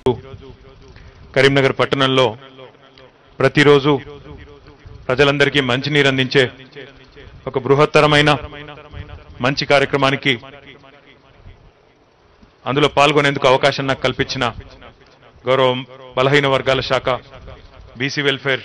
కరీంనగర్ పట్టణంలో ప్రతిరోజు ప్రజలందరికీ మంచినీరు అందించే ఒక బృహత్తరమైన మంచి కార్యక్రమానికి అందులో పాల్గొనేందుకు అవకాశం నాకు కల్పించిన గౌరవ బలహీన వర్గాల శాఖ బీసీ వెల్ఫేర్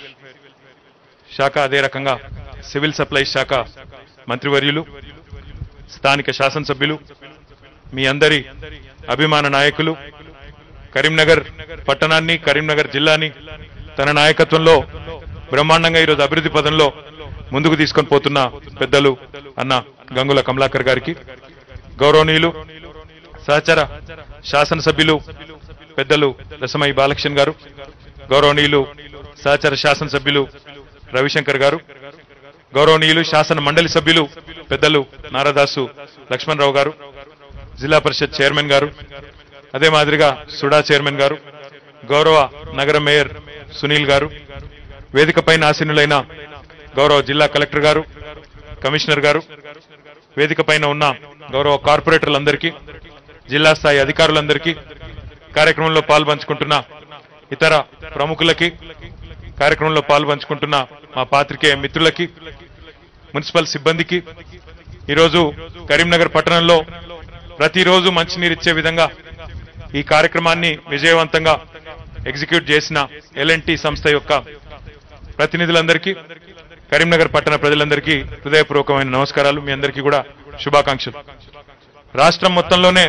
శాఖ అదే రకంగా సివిల్ సప్లైస్ శాఖ మంత్రివర్యులు స్థానిక శాసనసభ్యులు మీ అందరి అభిమాన నాయకులు కరీంనగర్ పట్టణాన్ని కరీంనగర్ జిల్లాని తన నాయకత్వంలో బ్రహ్మాండంగా ఈరోజు అభివృద్ధి పదంలో ముందుకు తీసుకొని పోతున్న పెద్దలు అన్న గంగుల కమలాకర్ గారికి గౌరవనీయులు సహచర శాసనసభ్యులు పెద్దలు రసమయ్య బాలకృష్ణ గారు గౌరవనీయులు సహచర శాసనసభ్యులు రవిశంకర్ గారు గౌరవనీయులు శాసన మండలి సభ్యులు పెద్దలు నారదాసు లక్ష్మణరావు గారు జిల్లా పరిషత్ చైర్మన్ గారు అదే మాదిరిగా సుడా చైర్మన్ గారు గౌరవ నగర మేయర్ సునీల్ గారు వేదికపైన ఆసీనులైన గౌరవ జిల్లా కలెక్టర్ గారు కమిషనర్ గారు వేదికపైన ఉన్న గౌరవ కార్పొరేటర్లందరికీ జిల్లా స్థాయి అధికారులందరికీ కార్యక్రమంలో పాల్పంచుకుంటున్న ఇతర ప్రముఖులకి కార్యక్రమంలో పాల్పంచుకుంటున్న మా పాత్రికేయ మిత్రులకి మున్సిపల్ సిబ్బందికి ఈరోజు కరీంనగర్ పట్టణంలో ప్రతిరోజు మంచినీరు ఇచ్చే విధంగా ఈ కార్యక్రమాన్ని విజయవంతంగా ఎగ్జిక్యూట్ చేసిన ఎల్ఎన్టీ సంస్థ యొక్క ప్రతినిధులందరికీ కరీంనగర్ పట్టణ ప్రజలందరికీ హృదయపూర్వకమైన నమస్కారాలు మీ అందరికీ కూడా శుభాకాంక్షలు రాష్ట్రం మొత్తంలోనే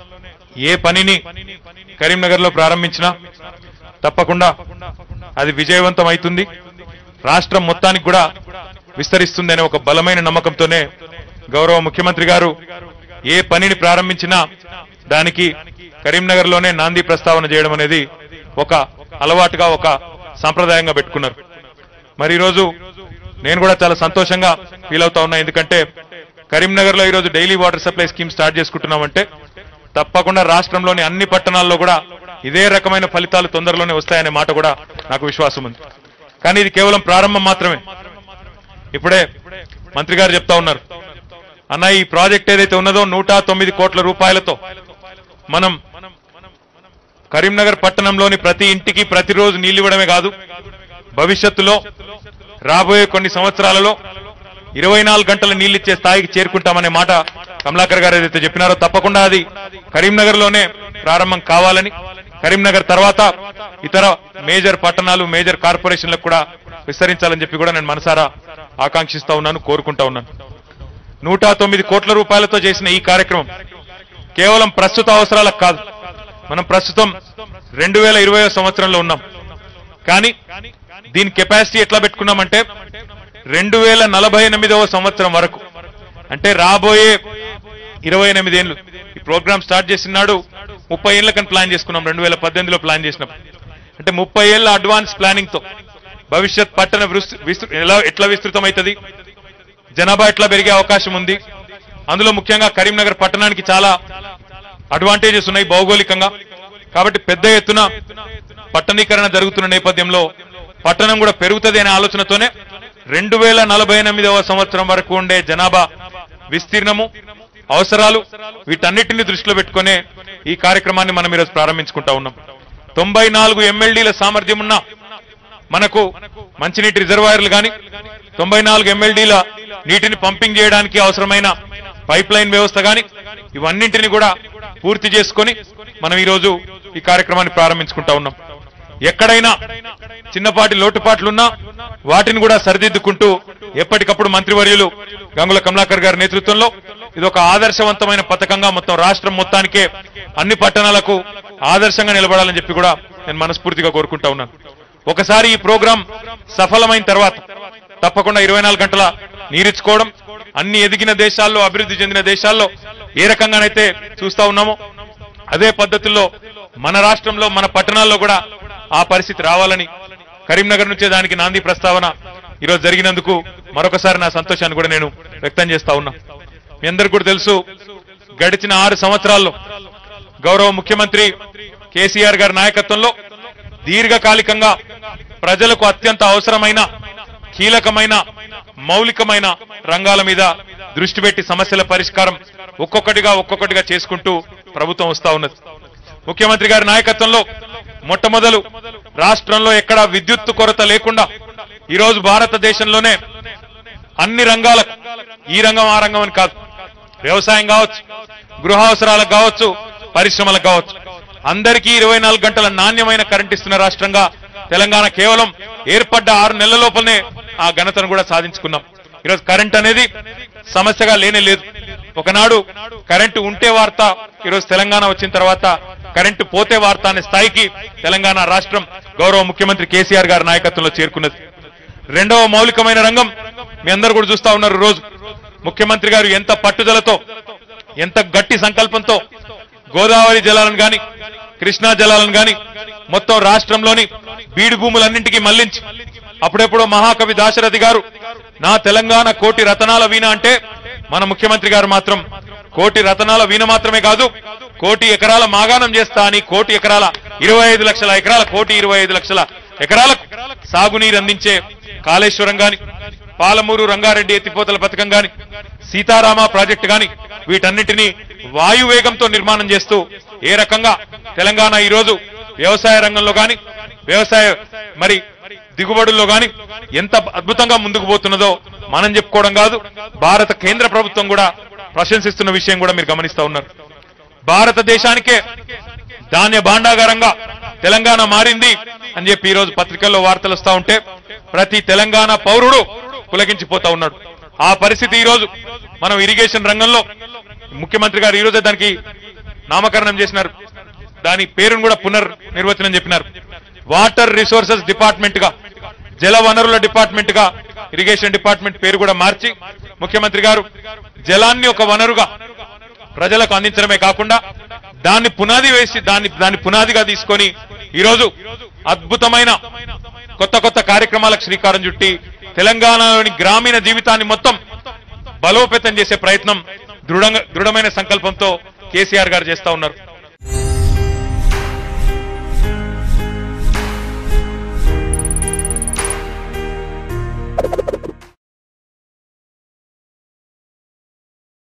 ఏ పనిని కరీంనగర్ లో ప్రారంభించినా తప్పకుండా అది విజయవంతం అవుతుంది రాష్ట్రం మొత్తానికి కూడా విస్తరిస్తుంది అనే ఒక బలమైన నమ్మకంతోనే గౌరవ ముఖ్యమంత్రి గారు ఏ పనిని ప్రారంభించినా దానికి కరీంనగర్ లోనే నాంది ప్రస్తావన చేయడం అనేది ఒక అలవాటుగా ఒక సాంప్రదాయంగా పెట్టుకున్నారు మరి ఈరోజు నేను కూడా చాలా సంతోషంగా ఫీల్ అవుతా ఉన్నా ఎందుకంటే కరీంనగర్ లో ఈరోజు daily water supply scheme start చేసుకుంటున్నామంటే తప్పకుండా రాష్ట్రంలోని అన్ని పట్టణాల్లో కూడా ఇదే రకమైన ఫలితాలు తొందరలోనే వస్తాయనే మాట కూడా నాకు విశ్వాసం ఉంది కానీ ఇది కేవలం ప్రారంభం మాత్రమే ఇప్పుడే మంత్రి గారు చెప్తా ఉన్నారు అన్న ఈ ప్రాజెక్ట్ ఏదైతే ఉన్నదో నూట తొమ్మిది కోట్ల రూపాయలతో మనం కరీంనగర్ పట్టణంలోని ప్రతి ఇంటికి ప్రతిరోజు నీళ్లు ఇవ్వడమే కాదు భవిష్యత్తులో రాబోయే కొన్ని సంవత్సరాలలో ఇరవై నాలుగు గంటల నీళ్లు ఇచ్చే స్థాయికి చేరుకుంటామనే మాట కమలాకర్ గారు ఏదైతే చెప్పినారో తప్పకుండా అది కరీంనగర్ లోనే ప్రారంభం కావాలని కరీంనగర్ తర్వాత ఇతర మేజర్ పట్టణాలు మేజర్ కార్పొరేషన్లకు కూడా విస్తరించాలని చెప్పి కూడా నేను మనసారా ఆకాంక్షిస్తా ఉన్నాను కోరుకుంటా ఉన్నాను నూట తొమ్మిది కోట్ల రూపాయలతో చేసిన ఈ కార్యక్రమం కేవలం ప్రస్తుత అవసరాలకు కాదు మనం ప్రస్తుతం రెండు వేల ఇరవై సంవత్సరంలో ఉన్నాం కానీ దీని కెపాసిటీ ఎట్లా పెట్టుకున్నామంటే రెండు వేల నలభై ఎనిమిదవ సంవత్సరం వరకు అంటే రాబోయే ఇరవై ఎనిమిది ఏళ్ళు ఈ ప్రోగ్రామ్ స్టార్ట్ చేసిన నాడు ముప్పై ఏళ్ళకని ప్లాన్ చేసుకున్నాం రెండు వేల పద్దెనిమిదిలో ప్లాన్ చేసినప్పుడు అంటే ముప్పై ఏళ్ళ అడ్వాన్స్ ప్లానింగ్ తో భవిష్యత్ పట్టణ విస్తృ- విస్తృ- ఎలా ఎట్లా విస్తృతం అవుతుంది జనాభా ఎట్లా పెరిగే అవకాశం ఉంది అందులో ముఖ్యంగా కరీంనగర్ పట్టణానికి చాలా అడ్వాంటేజెస్ ఉన్నాయి భౌగోళికంగా కాబట్టి పెద్ద ఎత్తున పట్టణీకరణ జరుగుతున్న నేపథ్యంలో పట్టణం కూడా పెరుగుతుంది అనే ఆలోచనతోనే రెండు వేల నలభై ఎనిమిదవ సంవత్సరం వరకు ఉండే జనాభా విస్తీర్ణము అవసరాలు వీటన్నిటిని దృష్టిలో పెట్టుకునే ఈ కార్యక్రమాన్ని మనం ఈరోజు ప్రారంభించుకుంటా ఉన్నాం తొంభై నాలుగు ఎమ్మెల్డీల సామర్థ్యం ఉన్న మనకు మంచినీటి రిజర్వాయర్లు కానీ తొంభై నాలుగు ఎమ్మెల్డీల నీటిని పంపింగ్ చేయడానికి అవసరమైన పైప్ లైన్ వ్యవస్థ కానీ ఇవన్నింటిని కూడా పూర్తి చేసుకొని మనం ఈరోజు ఈ కార్యక్రమాన్ని ప్రారంభించుకుంటా ఉన్నాం ఎక్కడైనా చిన్నపాటి లోటుపాట్లున్నా వాటిని కూడా సరిదిద్దుకుంటూ ఎప్పటికప్పుడు మంత్రివర్యులు గంగుల కమలాకర్ గారి నేతృత్వంలో ఇది ఒక ఆదర్శవంతమైన పథకంగా మొత్తం రాష్ట్రం మొత్తానికే అన్ని పట్టణాలకు ఆదర్శంగా నిలబడాలని చెప్పి కూడా నేను మనస్ఫూర్తిగా కోరుకుంటా ఉన్నాను ఒకసారి ఈ ప్రోగ్రాం సఫలమైన తర్వాత తప్పకుండా ఇరవై నాలుగు గంటల నీరిచ్చుకోవడం అన్ని ఎదిగిన దేశాల్లో అభివృద్ధి చెందిన దేశాల్లో ఏ రకంగానైతే చూస్తా ఉన్నామో అదే పద్ధతుల్లో మన రాష్ట్రంలో మన పట్టణాల్లో కూడా ఆ పరిస్థితి రావాలని కరీంనగర్ నుంచే దానికి నాంది ప్రస్తావన ఈరోజు జరిగినందుకు మరొకసారి నా సంతోషాన్ని కూడా నేను వ్యక్తం చేస్తా ఉన్నా మీ అందరికీ కూడా తెలుసు గడిచిన ఆరు సంవత్సరాల్లో గౌరవ ముఖ్యమంత్రి కేసీఆర్ గారి నాయకత్వంలో దీర్ఘకాలికంగా ప్రజలకు అత్యంత అవసరమైన కీలకమైన మౌలికమైన రంగాల మీద దృష్టి పెట్టి సమస్యల పరిష్కారం ఒక్కొక్కటిగా ఒక్కొక్కటిగా చేసుకుంటూ ప్రభుత్వం వస్తా ఉన్నది ముఖ్యమంత్రి గారి నాయకత్వంలో మొట్టమొదలు రాష్ట్రంలో ఎక్కడా విద్యుత్తు కొరత లేకుండా ఈరోజు భారతదేశంలోనే అన్ని రంగాలకు ఈ రంగం ఆ రంగం అని కాదు వ్యవసాయం కావచ్చు గృహ అవసరాలకు కావచ్చు పరిశ్రమలకు కావచ్చు అందరికీ ఇరవై నాలుగు గంటల నాణ్యమైన కరెంట్ ఇస్తున్న రాష్ట్రంగా తెలంగాణ కేవలం ఏర్పడ్డ ఆరు నెలల లోపలనే ఆ ఘనతను కూడా సాధించుకున్నాం ఈరోజు కరెంట్ అనేది సమస్యగా లేనే లేదు ఒకనాడు కరెంటు ఉంటే వార్త ఈరోజు తెలంగాణ వచ్చిన తర్వాత కరెంటు పోతే వార్త అనే స్థాయికి తెలంగాణ రాష్ట్రం గౌరవ ముఖ్యమంత్రి కేసీఆర్ గారి నాయకత్వంలో చేరుకున్నది రెండవ మౌలికమైన రంగం మీ అందరు కూడా చూస్తా ఉన్నారు రోజు ముఖ్యమంత్రి గారు ఎంత పట్టుదలతో ఎంత గట్టి సంకల్పంతో గోదావరి జలాలను గాని కృష్ణా జలాలను గాని మొత్తం రాష్ట్రంలోని బీడు భూములన్నింటికీ మళ్లించి అప్పుడెప్పుడో మహాకవి దాశరథి గారు నా తెలంగాణ కోటి రతనాల వీణ అంటే మన ముఖ్యమంత్రి గారు మాత్రం కోటి రతనాల వీణ మాత్రమే కాదు కోటి ఎకరాల మాగాణం చేస్తా అని కోటి ఎకరాల ఇరవై ఐదు లక్షల ఎకరాల కోటి ఇరవై ఐదు లక్షల ఎకరాలకు సాగునీరు అందించే కాళేశ్వరం గాని పాలమూరు రంగారెడ్డి ఎత్తిపోతల పథకం గాని సీతారామ ప్రాజెక్టు గాని వీటన్నిటినీ వాయువేగంతో నిర్మాణం చేస్తూ ఏ రకంగా తెలంగాణ ఈరోజు వ్యవసాయ రంగంలో గాని వ్యవసాయ మరి దిగుబడుల్లో గాని ఎంత అద్భుతంగా ముందుకు పోతున్నదో మనం చెప్పుకోవడం కాదు భారత కేంద్ర ప్రభుత్వం కూడా ప్రశంసిస్తున్న విషయం కూడా మీరు గమనిస్తా ఉన్నారు భారతదేశానికే ధాన్య భాండాగారంగా తెలంగాణ మారింది అని చెప్పి ఈ రోజు పత్రికల్లో వార్తలు వస్తా ఉంటే ప్రతి తెలంగాణ పౌరుడు పులకించిపోతా ఉన్నాడు ఆ పరిస్థితి ఈ రోజు మనం ఇరిగేషన్ రంగంలో ముఖ్యమంత్రి గారు ఈ రోజే దానికి నామకరణం చేసినారు దాని పేరును కూడా పునర్ నిర్వచనం చెప్పినారు వాటర్ రిసోర్సెస్ డిపార్ట్మెంట్ గా జల వనరుల డిపార్ట్మెంట్ గా ఇరిగేషన్ డిపార్ట్మెంట్ పేరు కూడా మార్చి ముఖ్యమంత్రి గారు జలాన్ని ఒక వనరుగా ప్రజలకు అందించడమే కాకుండా దాన్ని పునాది వేసి దాన్ని దాన్ని పునాదిగా తీసుకొని ఈరోజు అద్భుతమైన కొత్త కొత్త కార్యక్రమాలకు శ్రీకారం చుట్టి తెలంగాణలోని గ్రామీణ జీవితాన్ని మొత్తం బలోపేతం చేసే ప్రయత్నం దృఢంగా దృఢమైన సంకల్పంతో కేసీఆర్ గారు చేస్తా ఉన్నారు